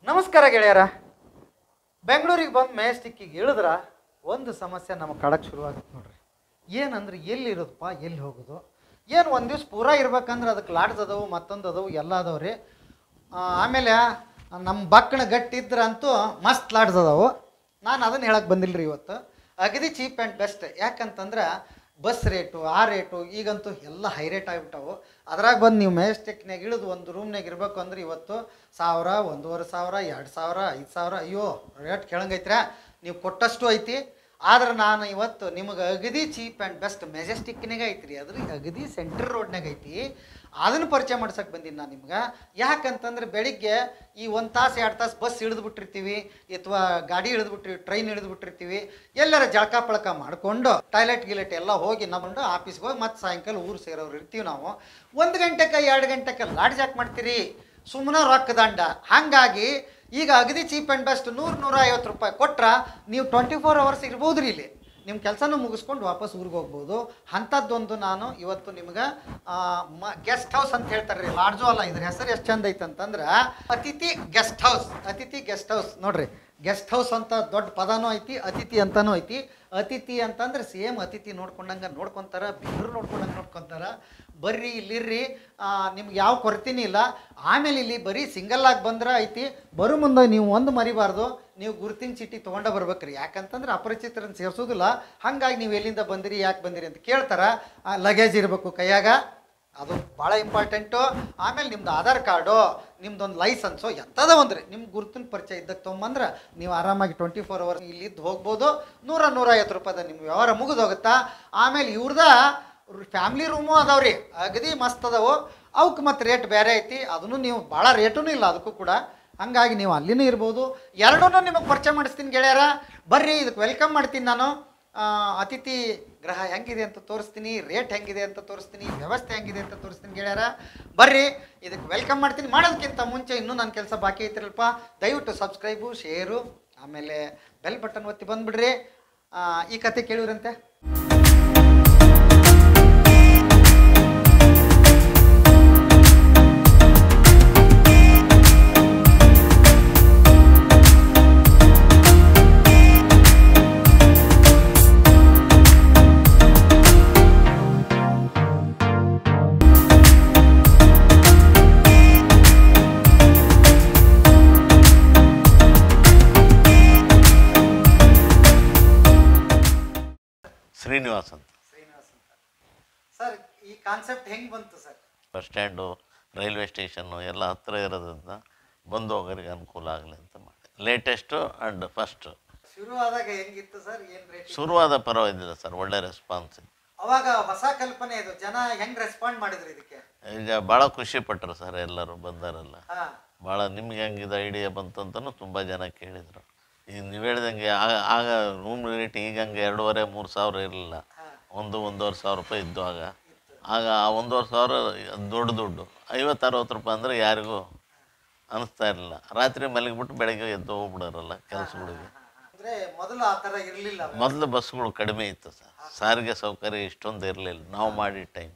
ನಮಸ್ಕಾರ ಗೆಳೆಯರ ಬೆಂಗಳೂರಿಗೆ ಬಂದು ಮೆಜೆಸ್ಟಿಕ್ಕಿಗೆ ಇಳಿದ್ರ ಒಂದು ಸಮಸ್ಯೆ ನಮಗೆ ಕಾಡಕ್ಕೆ ಶುರುವಾಗುತ್ತೆ ನೋಡ್ರಿ ಏನಂದ್ರೆ ಎಲ್ಲಿ ಇರೋದಪ್ಪ ಎಲ್ಲಿ ಹೋಗೋದು ಏನು ಒಂದು ದಿವ್ಸ ಪೂರ ಇರ್ಬೇಕಂದ್ರೆ ಅದಕ್ಕೆ ಲಾಡ್ಜ್ ಅದಾವು ಮತ್ತೊಂದು ಅದಾವು ಎಲ್ಲ ಅದಾವು ರೀ ಆಮೇಲೆ ನಮ್ಮ ಬಕ್ಕಣ ಗಟ್ಟಿದ್ರ ಅಂತೂ ಮಸ್ತ್ ಲಾಡ್ಜ್ ಅದಾವು ನಾನು ಅದನ್ನು ಹೇಳಕ್ಕೆ ಬಂದಿಲ್ಲ ರೀ ಇವತ್ತು ಅಗದಿ ಚೀಪ್ ಆ್ಯಂಡ್ ಬೆಸ್ಟ್ ಯಾಕಂತಂದ್ರೆ ಬಸ್ ರೇಟು ಆ ರೇಟು ಈಗಂತೂ ಎಲ್ಲ ಹೈ ರೇಟ್ ಆಗಿಬಿಟ್ಟವು ಅದ್ರಾಗ ಬಂದು ನೀವು ಮೆಜೆಸ್ಟಿಕ್ನಾಗ ಇಳಿದು ಒಂದು ರೂಮ್ನಾಗ ಇರಬೇಕು ಅಂದ್ರೆ ಇವತ್ತು ಸಾವಿರ ಒಂದೂವರೆ ಸಾವಿರ ಎರಡು ಸಾವಿರ ಐದು ಸಾವಿರ ಅಯ್ಯೋ ರೇಟ್ ಕೇಳಂಗೈತ್ರ ನೀವು ಕೊಟ್ಟಷ್ಟು ಐತಿ ಆದ್ರೆ ನಾನು ಇವತ್ತು ನಿಮಗೆ ಅಗದಿ ಚೀಪ್ ಆ್ಯಂಡ್ ಬೆಸ್ಟ್ ಮೆಜೆಸ್ಟಿಕ್ನಾಗ ಐತ್ರಿ ಅದ್ರ ಅಗದಿ ಸೆಂಟ್ರ್ ರೋಡ್ನಾಗ ಐತಿ ಅದನ್ನು ಪರಿಚಯ ಮಾಡ್ಸಕ್ಕೆ ಬಂದೀನಿ ನಾನು ನಿಮ್ಗೆ ಯಾಕಂತಂದ್ರೆ ಬೆಳಿಗ್ಗೆ ಈ ಒಂದು ತಾಸು ಎರಡು ತಾಸು ಬಸ್ ಇಳಿದು ಬಿಟ್ಟಿರ್ತೀವಿ ಅಥವಾ ಗಾಡಿ ಇಳಿದು ಬಿಟ್ಟಿರಿ ಟ್ರೈನ್ ಇಳಿದು ಬಿಟ್ಟಿರ್ತೀವಿ ಎಲ್ಲರ ಜಳಕ ಪಳಕ ಮಾಡಿಕೊಂಡು ಟಾಯ್ಲೆಟ್ ಗಿಲೆಟ್ ಎಲ್ಲ ಹೋಗಿ ನಮ್ಮಂಡು ಆಫೀಸ್ಗೆ ಹೋಗಿ ಮತ್ತೆ ಸಾಯಂಕಾಲ ಊರು ಸೇರೋರು ಇರ್ತೀವಿ ನಾವು ಒಂದು ಗಂಟೆಗೆ ಎರಡು ಗಂಟೆಗೆ ಲಾಡ್ಜ್ ಯಾಕೆ ಮಾಡ್ತೀರಿ ಸುಮ್ಮನೆ ರೊಕ್ಕ ದಂಡ ಹಾಗಾಗಿ ಈಗ ಅಗದಿ ಚೀಪ್ ಆ್ಯಂಡ್ ಬೆಸ್ಟ್ ನೂರು ನೂರ ಐವತ್ತು ರೂಪಾಯಿ ಕೊಟ್ರೆ ನೀವು ಟ್ವೆಂಟಿ ಫೋರ್ ಅವರ್ಸ್ ಇರ್ಬೋದು ರೀ ಇಲ್ಲಿ ನಿಮ್ಮ ಕೆಲಸನೂ ಮುಗಿಸ್ಕೊಂಡು ವಾಪಸ್ ಊರಿಗೆ ಹೋಗ್ಬೋದು ಅಂಥದ್ದೊಂದು ನಾನು ಇವತ್ತು ನಿಮ್ಗೆ ಗೆಸ್ಟ್ ಹೌಸ್ ಅಂತ ಹೇಳ್ತಾರೆ ರೀ ಲಾಡ್ಜು ಅಲ್ಲ ಇದ್ರ ಹೆಸರು ಎಷ್ಟು ಚಂದ ಐತೆ ಅಂತಂದ್ರೆ Atithi guest house Atithi guest house ನೋಡ್ರಿ ಗೆಸ್ಟ್ ಹೌಸ್ ಅಂತ ದೊಡ್ಡ ಪದನೂ ಐತಿ ಅತಿಥಿ ಅಂತಾನೂ ಐತಿ ಅತಿಥಿ ಅಂತಂದ್ರೆ ಸೇಮ್ ಅತಿಥಿ ನೋಡ್ಕೊಂಡಂಗೆ ನೋಡ್ಕೊಂತಾರ ಬಿದ್ರು ನೋಡ್ಕೊಂಡಂಗೆ ನೋಡ್ಕೊಂತಾರ ಬರ್ರಿ ಇಲ್ಲಿರ್ರಿ ನಿಮ್ಗೆ ಯಾವ ಕೊರತೆನೂ ಇಲ್ಲ ಆಮೇಲೆ ಇಲ್ಲಿ ಬರೀ ಸಿಂಗಲ್ ಆಗಿ ಬಂದ್ರೆ ಐತಿ ಬರೋ ಮುಂದೆ ನೀವು ಒಂದು ಮರಿಬಾರ್ದು ನೀವು ಗುರುತಿನ ಚೀಟಿ ತೊಗೊಂಡ ಬರ್ಬೇಕ್ರಿ ಯಾಕಂತಂದ್ರೆ ಅಪರಿಚಿತರನ್ನು ಸೇರಿಸೋದಿಲ್ಲ ಹಾಗಾಗಿ ನೀವು ಎಲ್ಲಿಂದ ಬಂದಿರಿ ಯಾಕೆ ಬಂದಿರಿ ಅಂತ ಕೇಳ್ತಾರ ಲಗೇಜ್ ಇರಬೇಕು ಕೈಯಾಗ ಅದು ಭಾಳ ಇಂಪಾರ್ಟೆಂಟು ಆಮೇಲೆ ನಿಮ್ದು ಆಧಾರ್ ಕಾರ್ಡು ನಿಮ್ದೊಂದು ಲೈಸನ್ಸು ಎಂಥದ ಒಂದ್ರಿ ನಿಮ್ಮ ಗುರುತಿನ ಪರಿಚಯ ಇದ್ದಕ್ಕೆ ತೊಗೊಂಬಂದ್ರೆ ನೀವು ಆರಾಮಾಗಿ ಟ್ವೆಂಟಿ ಫೋರ್ ಅವರ್ಸ್ ಇಲ್ಲಿದ್ದು ಹೋಗ್ಬೋದು ನೂರ ನೂರೈವತ್ತು ರೂಪಾಯಿದ ನಿಮ್ಮ ವ್ಯವಹಾರ ಮುಗಿದೋಗುತ್ತಾ ಆಮೇಲೆ ಇವ್ರದ ಫ್ಯಾಮ್ಲಿ ರೂಮು ಅದಾವ್ರಿ ಅಗದಿ ಮಸ್ತ್ ಅದಾವು ಅವಕ್ಕೆ ಮತ್ತು ರೇಟ್ ಬೇರೆ ಐತಿ ಅದನ್ನು ನೀವು ಭಾಳ ರೇಟೂ ಇಲ್ಲ ಅದಕ್ಕೂ ಕೂಡ ಹಂಗಾಗಿ ನೀವು ಅಲ್ಲಿನೂ ಇರ್ಬೋದು ಎರಡೂ ನಿಮಗೆ ಪರಿಚಯ ಮಾಡಿಸ್ತೀನಿ ಗೆಳೆಯರ ಬರ್ರಿ ಇದಕ್ಕೆ ವೆಲ್ಕಮ್ ಮಾಡ್ತೀನಿ ನಾನು ಆ, ಅತಿಥಿ ಗ್ರಹ ಹೆಂಗಿದೆ ಅಂತ ತೋರಿಸ್ತೀನಿ ರೇಟ್ ಹೆಂಗಿದೆ ಅಂತ ತೋರಿಸ್ತೀನಿ ವ್ಯವಸ್ಥೆ ಹೆಂಗಿದೆ ಅಂತ ತೋರಿಸ್ತೀನಿ ಗೆಳೆಯರ ಬರ್ರಿ ಇದಕ್ಕೆ ವೆಲ್ಕಮ್ ಮಾಡ್ತೀನಿ ಮಾಡೋದಕ್ಕಿಂತ ಮುಂಚೆ ಇನ್ನೂ ನನ್ನ ಕೆಲಸ ಬಾಕಿ ಐತಿರಲ್ಪ ದಯವಿಟ್ಟು ಸಬ್ಸ್ಕ್ರೈಬು ಶೇರು ಆಮೇಲೆ ಬೆಲ್ ಬಟನ್ ಒತ್ತಿ ಬಂದ್ಬಿಡ್ರಿ ಆ, ಈ ಕತೆ ಕೇಳಿವ್ರಂತೆ ಶ್ರೀನಿವಾಸ್ ಅಂತ ಶ್ರೀನಿವಾಸ್ ಅಂತ ಸರ್ ಈ ಕಾನ್ಸೆಪ್ಟ್ ಹೆಂಗೆ ಬಂತು sir bus stand railway station ಎಲ್ಲ ಹತ್ತಿರ ಇರೋದ್ರಿಂದ ಬಂದು ಹೋಗೋರಿಗೆ ಅನುಕೂಲ ಆಗಲಿ ಅಂತ ಮಾಡಿ ಲೇಟೆಸ್ಟು ಆ್ಯಂಡ್ ಫಸ್ಟ್ ಶುರುವಾದಾಗ ಹೆಂಗಿತ್ತು ಸರ್ ಏನು ರೇಟ್ ಶುರುವಾದ ಪರವಾಗಿಲ್ಲ ಸರ್ ಒಳ್ಳೆ ರೆಸ್ಪಾನ್ಸ್ ಅವಾಗ ಹೊಸ ಕಲ್ಪನೆ ಇದು ಜನ ಹೆಂಗ್ ರೆಸ್ಪಾಂಡ್ ಮಾಡಿದ್ರು ಇದಕ್ಕೆ ಈಗ ಭಾಳ ಖುಷಿ ಪಟ್ಟರು ಸರ್ ಎಲ್ಲರೂ ಬಂದಾರೆಲ್ಲ ಹಾ ಭಾಳ ನಿಮ್ಗೆ ಹೆಂಗಿದೆ ಐಡಿಯಾ ಬಂತು ಅಂತಲೂ ತುಂಬ ಜನ ಕೇಳಿದರು ಈಗ ನೀವು ಹೇಳ್ದಂಗೆ ಆಗ ಆಗ ರೂಮ್ ರೇಟ್ ಈಗ ಹಂಗೆ ಎರಡೂವರೆ ಮೂರು ಸಾವಿರ ಇರಲಿಲ್ಲ ಒಂದು ಒಂದೂವರೆ ಸಾವಿರ ರೂಪಾಯಿ ಇದ್ದು ಆಗ ಆಗ ಆ ಒಂದೂವರೆ ಸಾವಿರ ದೊಡ್ಡ ದುಡ್ಡು ಐವತ್ತು ಅರವತ್ತು ರೂಪಾಯಿ ಅಂದರೆ ಯಾರಿಗೂ ಅನಿಸ್ತಾ ಇರಲಿಲ್ಲ ರಾತ್ರಿ ಮಲಗಿಬಿಟ್ಟು ಬೆಳಗ್ಗೆ ಎದ್ದು ಹೋಗ್ಬಿಡೋರಲ್ಲ ಕೆಲಸಗಳಿಗೆ ಅಂದ್ರೆ ಮೊದಲು ಆ ತರ ಇರ್ಲಿಲ್ಲ ಮೊದಲು ಬಸ್ಗಳು ಕಡಿಮೆ ಇತ್ತು ಸರ್ ಸಾರಿಗೆ ಸೌಕರ್ಯ ಇಷ್ಟೊಂದು ಇರಲಿಲ್ಲ ನಾವು ಮಾಡಿದ ಟೈಮ್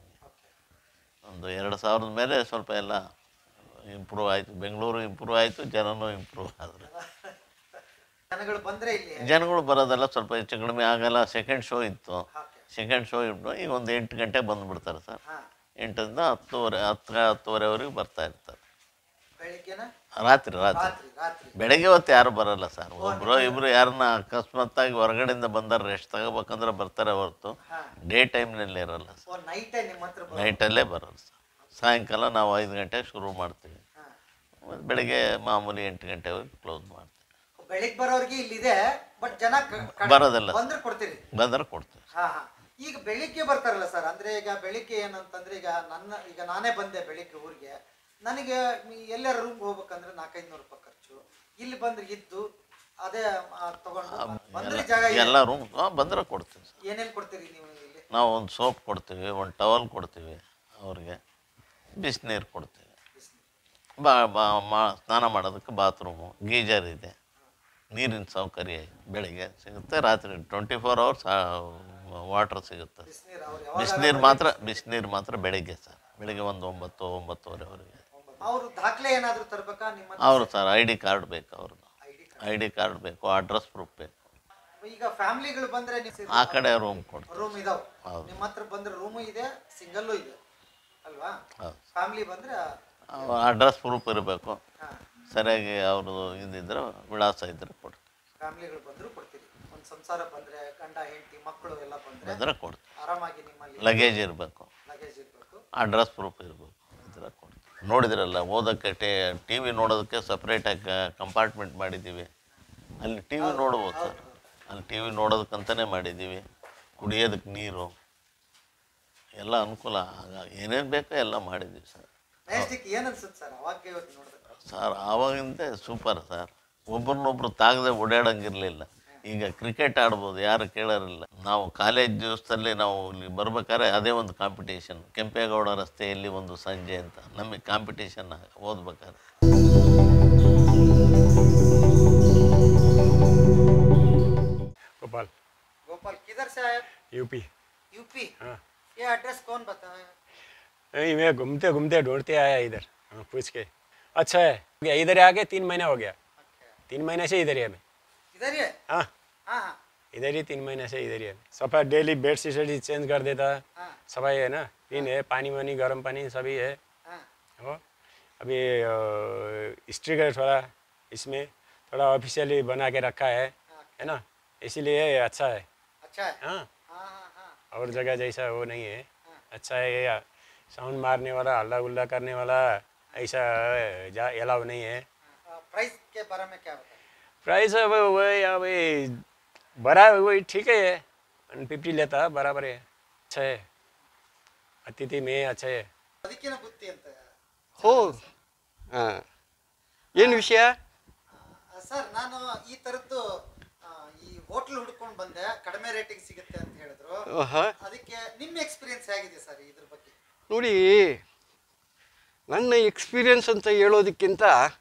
ಒಂದು ಎರಡು ಸಾವಿರದ ಮೇಲೆ ಸ್ವಲ್ಪ ಎಲ್ಲ ಇಂಪ್ರೂವ್ ಆಯಿತು ಬೆಂಗಳೂರು ಇಂಪ್ರೂವ್ ಆಯಿತು ಜನನೂ ಇಂಪ್ರೂವ್ ಆದರು ಜನಗಳು ಬಂದ್ರೆ ಇಲ್ಲಿ ಜನಗಳು ಬರೋದೆಲ್ಲ ಸ್ವಲ್ಪ ಹೆಚ್ಚು ಕಡಿಮೆ ಆಗಲ್ಲ ಸೆಕೆಂಡ್ ಶೋ ಇತ್ತು ಓಕೆ ಸೆಕೆಂಡ್ ಶೋ ಇಟ್ಟು ಈಗ ಒಂದು ಎಂಟು ಗಂಟೆ ಬಂದುಬಿಡ್ತಾರೆ ಸರ್ ಹಾ ಎಂಟರಿಂದ ಹತ್ತುವರೆ ಹತ್ತು ಹತ್ತುವರೆವರೆಗೆ ಬರ್ತಾ ಇರ್ತಾರೆ ಬೆಳಿಗ್ಗೆನ ರಾತ್ರಿ ರಾತ್ರಿ ರಾತ್ರಿ ರಾತ್ರಿ ಬೆಳಗ್ಗೆ ಹೊತ್ತು ಯಾರು ಬರಲ್ಲ ಸರ್ ಒಬ್ಬರು ಇಬ್ಬರು ಯಾರನ್ನ ಅಕಸ್ಮಾತ್ತಾಗಿ ಹೊರಗಡೆಯಿಂದ ಬಂದಾರೆ ರೆಸ್ಟ್ ತಗೋಬೇಕಂದ್ರೆ ಬರ್ತಾರೆ ಹೊರತು ಹಾ ಡೇ ಟೈಮ್ನಲ್ಲಿ ಇರಲ್ಲ ಸರ್ ಓ ನೈಟೇ ನಿಮ್ಮ ಹತ್ರ ಬರೋದು. ನೈಟಲ್ಲೇ ಬರೋದು ಸರ್ ಸಾಯಂಕಾಲ ನಾವು ಐದು ಗಂಟೆಗೆ ಶುರು ಮಾಡ್ತೀವಿ ಹಾ ಮತ್ತು ಬೆಳಗ್ಗೆ ಮಾಮೂಲಿ ಎಂಟು ಗಂಟೆವರೆಗೆ ಕ್ಲೋಸ್ ಮಾಡ್ತೀವಿ ಬೆಳಿಗ್ಗೆ ಬರೋರ್ಗೆ ಇಲ್ಲಿದೆ ಬಟ್ ಜನ ಕ- ಕಡಿಮೆ. ಬರೋದಿಲ್ಲ ಸರ್. ಬಂದ್ರೆ ಕೊಡ್ತೀರಿ ಬಂದರೆ ಕೊಡ್ತೀವಿ ಹಾ ಹಾ ಈಗ ಬೆಳಿಗ್ಗೆ ಬರ್ತಾರಲ್ಲ ಸರ್ ಅಂದ್ರೆ ಈಗ ಬೆಳಿಗ್ಗೆ ಏನಂತಂದ್ರೆ ಈಗ ನನ್ನ ಈಗ ನಾನೇ ಬಂದೆ ಬೆಳಿಗ್ಗೆ ಊರಿಗೆ ನನಗೆ ಈ ಎಲ್ಲರ ರೂಮ್ಗೆ ಹೋಗ್ಬೇಕಂದ್ರೆ ನಾಲ್ಕೈದು ನೂರು ರೂಪಾಯಿ ಖರ್ಚು ಇಲ್ಲಿ ಬಂದ್ರೆ ಇದ್ದು ಅದೇ ಆ, ತಗೊಂಡು ಬಂದ್ರೆ ಜಾಗ ಇದೆ. ಎಲ್ಲ ರೂಮ್ ಬಂದರೆ ಕೊಡ್ತೀವಿ ಸರ್ ಏನೇನ್ ಕೊಡ್ತೀರಿ ನೀವು ಇಲ್ಲಿ ನಾವು ಒಂದು ಸೋಪ್ ಕೊಡ್ತೀವಿ ಒಂದು ಟವಲ್ ಕೊಡ್ತೀವಿ ಅವ್ರಿಗೆ ಬಿಸಿನೀರು ಕೊಡ್ತೀವಿ ಬಾ ಬಾ ಮಾ ಸ್ನಾನ ಮಾಡೋದಕ್ಕೆ ಬಾತ್ರೂಮು ಗೀಜರ್ ಇದೆ ನೀರಿನ ಸೌಕರ್ಯ ಇದೆ ಬೆಳಿಗ್ಗೆ ಸಿಗುತ್ತೆ ರಾತ್ರಿ ಟ್ವೆಂಟಿ ಫೋರ್ ಅವರ್ಸ್ ವಾಟ್ರ್ ಸಿಗುತ್ತೆ ಬಿಸಿನೀರು ಅವ್ರು ಯಾವಾಗ ಬಿಸಿನೀರು ಮಾತ್ರ ಬಿಸಿನೀರು ಮಾತ್ರ ಬೆಳಿಗ್ಗೆ ಸರ್ ಬೆಳಿಗ್ಗೆ ಒಂದು ಒಂಬತ್ತು ಒಂಬತ್ತುವರೆವರೆಗೆ ಅವ್ರ ದಾಖಲೆ ಏನಾದ್ರು ತರ್ಬೇಕಾ ನಿಮ್ಮ ಅವರು ಸರ್ ಐ ಡಿ ಕಾರ್ಡ್ ಬೇಕು ಅವ್ರದ್ದು ಐಡಿ ಐ ಡಿ ಕಾರ್ಡ್ ಬೇಕು ಅಡ್ರೆಸ್ ಪ್ರೂಫ್ ಬೇಕು ಈಗ ಫ್ಯಾಮಿಲಿಗಳು ಬಂದ್ರೆ ನೀವು ಆ ಕಡೆ ರೂಮ್ ಕೊಡ್ತೀವಿ ರೂಮ್ ಇದಾವ್ ಹೌದು. ನಿಮ್ಮ ಹತ್ರ ಬಂದ್ರೆ ರೂಮು ಇದೆ ಸಿಂಗಲ್ಲು ಇದೆ ಅಲ್ವಾ ಹೌದು ಫ್ಯಾಮಿಲಿ ಬಂದ್ರೆ ಅಡ್ರೆಸ್ ಪ್ರೂಫ್ ಇರಬೇಕು ಹಾ ಸರಿಯಾಗಿ ಅವ್ರದ್ದು ಇದ್ದಿದ್ರೆ ವಿಳಾಸ ಇದ್ರೆ ಕೊಡ್ತೀವಿ ಫ್ಯಾಮಿಲಿಗಳು ಬಂದ್ರು ಕೊಡ್ತೀರಿ ಒಂದು ಸಂಸಾರ ಬಂದ್ರೆ ಗಂಡ ಹೆಂಡತಿ ಮಕ್ಕಳು ಎಲ್ಲ ಬಂದ್ರೆ ಇದ್ರೆ ಕೊಡ್ತೀವಿ ಆರಾಮಾಗಿ ನಿಮ್ಮಲ್ಲಿ ಲಗೇಜ್ ಇರಬೇಕು ಲಗೇಜ್ ಇರಬೇಕು ಅಡ್ರೆಸ್ ಪ್ರೂಫ್ ಇರಬೇಕು ಇದ್ರೆ ಕೊಡ್ತೀವಿ ನೋಡಿದ್ರಲ್ಲ ಓದೋಕ್ಕೆ ಟೇ ಟಿ ವಿ ನೋಡೋದಕ್ಕೆ ಸಪ್ರೇಟಾಗಿ ಕಂಪಾರ್ಟ್ಮೆಂಟ್ ಮಾಡಿದ್ದೀವಿ ಅಲ್ಲಿ ಟಿ ವಿ ನೋಡ್ಬೋದು ಸರ್ ಅಲ್ಲಿ ಟಿ ವಿ ನೋಡೋದಕ್ಕಂತಲೇ ಮಾಡಿದ್ದೀವಿ ಕುಡಿಯೋದಕ್ಕೆ ನೀರು ಎಲ್ಲ ಅನುಕೂಲ ಆಗ ಏನೇನು ಬೇಕೋ ಎಲ್ಲ ಮಾಡಿದ್ದೀವಿ ಸರ್ ಮ್ಯಾಜಿಕ್ ಏನ್ ಅನ್ಸುತ್ತೆ ಸರ್ ಅವಾಗ ಇವತ್ತು ನೋಡಿದ್ರೆ ಸರ್ ಆವಾಗಿಂದ ಸೂಪರ್ ಸರ್ ಒಬ್ರನ್ನೊಬ್ರು ತಾಗದೆ ಓಡಾಡಂಗಿರಲಿಲ್ಲ ಈಗ ಕ್ರಿಕೆಟ್ ಆಡ್ಬೋದು ಯಾರು ಕೇಳೋರಿಲ್ಲ ನಾವು ಕಾಲೇಜ್ ದಿವಸದಲ್ಲಿ ನಾವು ಇಲ್ಲಿ ಬರ್ಬೇಕಾದ್ರೆ ಅದೇ ಒಂದು ಕಾಂಪಿಟೇಷನ್ ಕೆಂಪೇಗೌಡ ರಸ್ತೆಯಲ್ಲಿ ಒಂದು ಸಂಜೆ ಅಂತ ನಮಗೆ ಕಾಂಪಿಟೇಷನ್ ಓದ್ಬೇಕಾದ್ರೆ गोपाल गोपाल किधर से आए यूपी यूपी हाँ ये एड्रेस कौन बताया नहीं मैं घूमते घूमते ढूंढते आया इधर हाँ, पूछ के अच्छा है हो गया इधर आके तीन महीना हो गया तीन महीने से इधर ही है मैं इधर ही है हाँ हाँ हाँ इधर ही तीन महीने से इधर ही है सफाई डेली बेड शीट चेंज कर देता है हाँ सफाई है ना पिन है पानी वानी गर्म पानी सभी है हाँ हो अभी हिस्ट्री का थोड़ा इसमें थोड़ा ऑफिशियली बना के रखा है है ना इसीलिए अच्छा है अच्छा है हाँ हाँ हाँ हाँ और जगह जैसा वो नहीं है अच्छा है ये साउंड मारने वाला हल्ला गुल्ला करने वाला ऐसा जा अलाउ नहीं है प्राइस के बारे में क्या बताया प्राइस अब वही अभी बड़ा वही ठीक है वन फिफ्टी लेता है बराबर है अच्छा है अतिथि में अच्छा है ಅದಕ್ಕಿನ ಬುತ್ತಿ ಅಂತ ಹೋ ಹಾಂ ಏನು ವಿಷಯ ಸರ್ ನಾನು ಈ ಥರದ್ದು ಆ, ಈ ಹೋಟ್ಲ್ ಹುಡ್ಕೊಂಡು ಬಂದೆ ಕಡಿಮೆ ರೇಟಿಗೆ ಸಿಗುತ್ತೆ ಅಂತ ಹೇಳಿದ್ರು ಹಾಂ ಅದಕ್ಕೆ ನಿಮ್ಮ ಎಕ್ಸ್ಪೀರಿಯನ್ಸ್ ಹೇಗಿದೆ ಸರ್ ಇದ್ರ ಬಗ್ಗೆ ನೋಡಿ ನನ್ನ ಎಕ್ಸ್ಪೀರಿಯನ್ಸ್ ಅಂತ ಹೇಳೋದಕ್ಕಿಂತ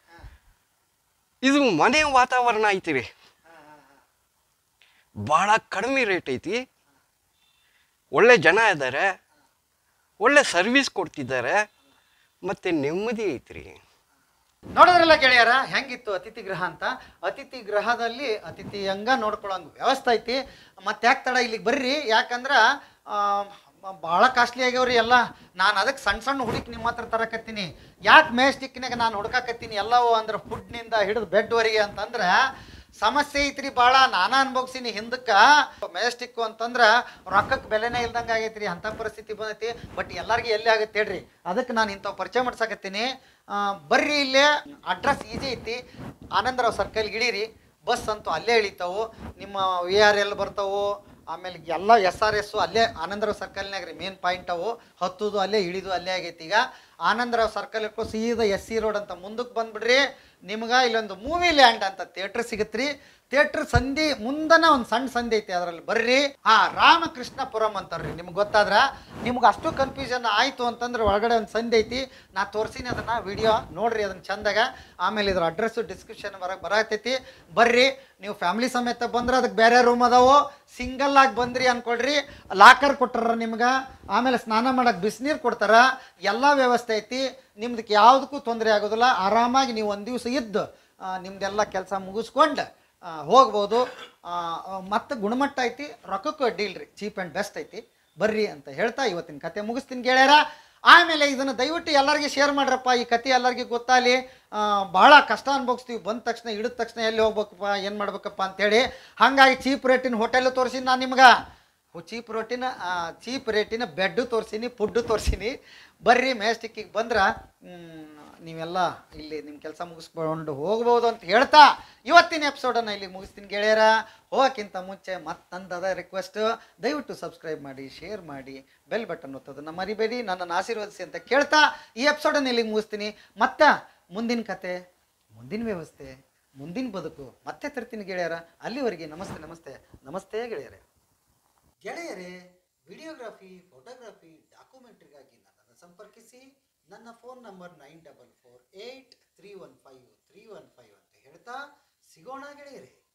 ಇದು ಮನೆ ವಾತಾವರಣ ಐತಿ ರೀ ಹಾಂ ಹಾಂ ಹಾಂ ಭಾಳ ಕಡಿಮೆ ರೇಟ್ ಐತಿ ಒಳ್ಳೆ ಜನ ಇದ್ದಾರೆ ಒಳ್ಳೆ ಸರ್ವಿಸ್ ಕೊಡ್ತಿದ್ದಾರೆ ಮತ್ತು ನೆಮ್ಮದಿ ಐತ್ರಿ ನೋಡಿದ್ರಲ್ಲ ಗೆಳೆಯರ ಹೆಂಗಿತ್ತು ಅತಿಥಿ ಗೃಹ ಅಂತ ಅತಿಥಿ ಗೃಹದಲ್ಲಿ ಅತಿಥಿ ಹಂಗ ನೋಡ್ಕೊಳ್ಳೋಂಗ ವ್ಯವಸ್ಥೆ ಐತಿ ಮತ್ತೆ ಯಾಕೆ ತಡ ಇಲ್ಲಿಗೆ ಬರ್ರಿ ಯಾಕಂದ್ರ ಭಾಳ ಕಾಸ್ಟ್ಲಿ ಆಗ್ಯಾವ್ರಿ ಎಲ್ಲ ನಾನು ಅದಕ್ಕೆ ಸಣ್ಣ ಸಣ್ಣ ಹುಡುಕಿ ನಿಮ್ಮ ಹತ್ರ ತರಕತ್ತೀನಿ ಯಾಕೆ ಮೇಸ್ಟಿಕ್ನಾಗ ನಾನು ಹುಡ್ಕಾಕತ್ತೀನಿ ಎಲ್ಲವೂ ಅಂದ್ರೆ ಫುಡ್ನಿಂದ ಹಿಡಿದು ಬೆಡ್ವರೆಗೆ ಅಂತಂದ್ರೆ ಸಮಸ್ಯೆ ಐತ್ರಿ ಭಾಳ ನಾನಾ ಅನ್ಭೋಗ್ಸಿನಿ ಹಿಂದಕ್ಕೆ ಮೆಜೆಸ್ಟಿಕ್ಕು ಅಂತಂದ್ರೆ ರೊಕ್ಕಕ್ಕೆ ಬೆಲೆನೇ ಇಲ್ದಂಗೆ ಆಗೈತ್ರಿ ಅಂಥ ಪರಿಸ್ಥಿತಿ ಬಂದೈತಿ ಬಟ್ ಎಲ್ಲರಿಗೂ ಎಲ್ಲಿ ಆಗತ್ತೆ ಹೇಳ್ರಿ ಅದಕ್ಕೆ ನಾನು ಇಂಥವು ಪರಿಚಯ ಮಾಡ್ಸಕತ್ತೀನಿ ಆ, ಬರ್ರಿ ಇಲ್ಲೇ ಅಡ್ರೆಸ್ ಈಜಿ ಐತಿ ಆನಂದರಾವ್ ಸರ್ಕಲ್ಗೆ ಇಳೀರಿ ಬಸ್ ಅಂತೂ ಅಲ್ಲೇ ಇಳಿತಾವು ನಿಮ್ಮ ವಿ ಆರ್ ಎಲ್ ಬರ್ತಾವು ಆಮೇಲೆ ಎಲ್ಲ ಎಸ್ ಆರ್ ಎಸ್ಸು ಅಲ್ಲೇ ಆನಂದರಾವ್ ಸರ್ಕಲ್ನಾಗ ರೀ ಮೇನ್ ಪಾಯಿಂಟ್ ಅವು ಹತ್ತುದು ಅಲ್ಲೇ ಇಳಿದು ಅಲ್ಲೇ ಆಗೈತಿ ಈಗ ಆನಂದರಾವ್ ಸರ್ಕಲ್ ಇಟ್ಕೊ ಸೀದಾ ಎಸ್ ಸಿ ರೋಡ್ ಅಂತ ಮುಂದಕ್ಕೆ ಬಂದ್ಬಿಡ್ರಿ ನಿಮ್ಗೆ ಇಲ್ಲೊಂದು ಮೂವಿ ಲ್ಯಾಂಡ್ ಅಂತ ಥಿಯೇಟ್ರ್ ಸಿಗತ್ರಿ ಥಿಯೇಟ್ರ್ ಸಂಧಿ ಮುಂದನ ಒಂದು ಸಣ್ಣ ಸಂಧಿ ಐತಿ ಅದರಲ್ಲಿ ಬರ್ರಿ ಹಾ ರಾಮಕೃಷ್ಣಪುರಂ ಅಂತಾರ್ರಿ ನಿಮ್ಗೆ ಗೊತ್ತಾದ್ರ ನಿಮ್ಗೆ ಅಷ್ಟು ಕನ್ಫ್ಯೂಷನ್ ಆಯಿತು ಅಂತಂದ್ರೆ ಒಳಗಡೆ ಒಂದು ಸಂಧಿ ಐತಿ ನಾ ತೋರ್ಸಿನಿ ಅದನ್ನ ವಿಡಿಯೋ ನೋಡ್ರಿ ಅದನ್ನ ಚಂದಾಗ ಆಮೇಲೆ ಇದ್ರ ಅಡ್ರೆಸ್ಸು ಡಿಸ್ಕ್ರಿಪ್ಷನ್ ಬರಕ್ಕೆ ಬರತೈತಿ ಬರ್ರಿ ನೀವು ಫ್ಯಾಮಿಲಿ ಸಮೇತ ಬಂದ್ರೆ ಅದಕ್ಕೆ ಬೇರೆ ರೂಮ್ ಅದಾವು ಸಿಂಗಲ್ ಆಗಿ ಬಂದ್ರಿ ಅನ್ಕೊಳ್ರಿ ಲಾಕರ್ ಕೊಟ್ಟಾರ ನಿಮ್ಗೆ ಆಮೇಲೆ ಸ್ನಾನ ಮಾಡಕ್ಕೆ ಬಿಸಿನೀರು ಕೊಡ್ತಾರ ಎಲ್ಲ ವ್ಯವಸ್ಥೆ ಐತಿ ನಿಮ್ದಕ್ಕೆ ಯಾವುದಕ್ಕೂ ತೊಂದರೆ ಆಗೋದಿಲ್ಲ ಆರಾಮಾಗಿ ನೀವು ಒಂದು ದಿವಸ ಇದ್ದು ಆ, ನಿಮ್ದೆಲ್ಲ ಕೆಲಸ ಮುಗಿಸ್ಕೊಂಡು ಆ, ಹೋಗ್ಬೋದು ಮತ್ತು ಗುಣಮಟ್ಟ ಐತಿ ರೊಕ್ಕಕ್ಕೂ ಅಡ್ಡಿ ಇಲ್ರಿ ಚೀಪ್ ಆ್ಯಂಡ್ ಬೆಸ್ಟ್ ಐತಿ ಬರ್ರಿ ಅಂತ ಹೇಳ್ತಾ ಇವತ್ತಿನ ಕತೆ ಮುಗಿಸ್ತೀನಿ ಗೆಳೆಯರ ಆಮೇಲೆ ಇದನ್ನು ದಯವಿಟ್ಟು ಎಲ್ಲರಿಗೆ ಶೇರ್ ಮಾಡ್ರಪ್ಪ ಈ ಕತೆ ಎಲ್ಲರಿಗೆ ಗೊತ್ತಾಗಲಿ ಭಾಳ ಕಷ್ಟ ಅನ್ಭೋಗಿಸ್ತೀವಿ ಬಂದ ತಕ್ಷಣ ಹಿಡಿದ ತಕ್ಷಣ ಎಲ್ಲಿ ಹೋಗ್ಬೇಕಪ್ಪ ಏನು ಮಾಡ್ಬೇಕಪ್ಪ ಅಂತೇಳಿ ಹಾಗಾಗಿ ಚೀಪ್ ರೇಟಿನ ಹೋಟೆಲ್ ತೋರಿಸಿನಿ ನಾನು ನಿಮ್ಗೆ ಚೀಪ್ ರೋಟಿನ ಚೀಪ್ ರೇಟಿನ ಬೆಡ್ಡು ತೋರಿಸೀನಿ ಫುಡ್ಡು ತೋರಿಸೀನಿ ಬರ್ರಿ ಮೆಜೆಸ್ಟಿಕ್ಕಿಗೆ ಬಂದ್ರೆ ನೀವೆಲ್ಲ ಇಲ್ಲಿ ನಿಮ್ಮ ಕೆಲಸ ಮುಗಿಸ್ಕೊಂಡು ಹೋಗ್ಬೋದು ಅಂತ ಹೇಳ್ತಾ ಇವತ್ತಿನ ಎಪಿಸೋಡನ್ನು ಇಲ್ಲಿ ಮುಗಿಸ್ತೀನಿ ಗೆಳೆಯರ ಹೋಗೋಕ್ಕಿಂತ ಮುಂಚೆ ಮತ್ತೊಂದದ ರಿಕ್ವೆಸ್ಟ್ ದಯವಿಟ್ಟು ಸಬ್ಸ್ಕ್ರೈಬ್ ಮಾಡಿ ಶೇರ್ ಮಾಡಿ ಬೆಲ್ ಬಟನ್ ಒತ್ತೋದನ್ನು ಮರಿಬೇಡಿ ನನ್ನನ್ನು ಆಶೀರ್ವದಿಸಿ ಅಂತ ಕೇಳ್ತಾ ಈ ಎಪಿಸೋಡನ್ನು ಇಲ್ಲಿಗೆ ಮುಗಿಸ್ತೀನಿ ಮತ್ತೆ ಮುಂದಿನ ಕತೆ ಮುಂದಿನ ವ್ಯವಸ್ಥೆ ಮುಂದಿನ ಬದುಕು ಮತ್ತೆ ತರ್ತೀನಿ ಗೆಳೆಯರ ಅಲ್ಲಿವರೆಗೆ ನಮಸ್ತೆ ನಮಸ್ತೆ ನಮಸ್ತೆ ಗೆಳೆಯರೇ ಗೆಳೆಯರೇ ವಿಡಿಯೋಗ್ರಫಿ ಫೋಟೋಗ್ರಫಿ ಡಾಕ್ಯುಮೆಂಟ್ರಿಗಾಗಿ ನನ್ನನ್ನು ಸಂಪರ್ಕಿಸಿ ನನ್ನ phone number nine double four eight three one five three one five ಅಂತ ಹೇಳ್ತಾ ಸಿಗೋಣ ಗೆಳೆಯರೇ